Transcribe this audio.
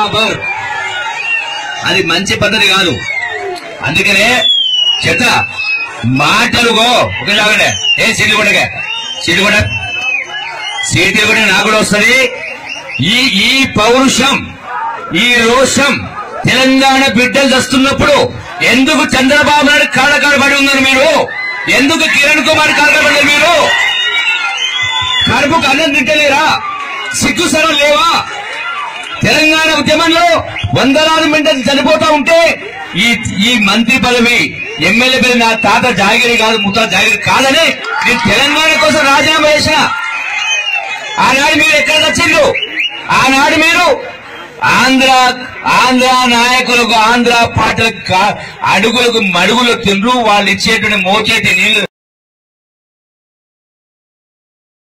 బరాబర్ అది మంచి పద్ధతి కాదు అందుకనే చెత్త మాటలుగో ఒక జాగండి ఏ సీట్లు కూడా సీట్లు కూడా సీట్లు కూడా నాకు కూడా వస్తుంది ఈ ఈ పౌరుషం ఈ రోషం తెలంగాణ బిడ్డలు వస్తున్నప్పుడు ఎందుకు చంద్రబాబు నాయుడు కాళ్ళకాడ పడి ఉన్నారు మీరు ఎందుకు కిరణ్ కుమార్ కాళ్ళకాడ పడ్డారు మీరు కడుపుకు అన్నం తింటలేరా సిగ్గు సరం లేవా తెలంగాణ ఉద్యమంలో వందలాది మంది చనిపోతా ఉంటే ఈ ఈ మంత్రి పదవి ఎమ్మెల్యే పదవి నా తాత జాగిరి కాదు ముత్తాత జాగిరి కాదని నేను తెలంగాణ కోసం రాజీనామా చేసిన ఆనాడు మీరు ఎక్కడ వచ్చిండ్రు ఆనాడు మీరు ఆంధ్ర ఆంధ్ర నాయకులకు ఆంధ్ర పార్టీలకు కా- అడుగులకు మడుగులు తిండ్రు వాళ్ళు ఇచ్చేటువంటి మోచేటి నీళ్లు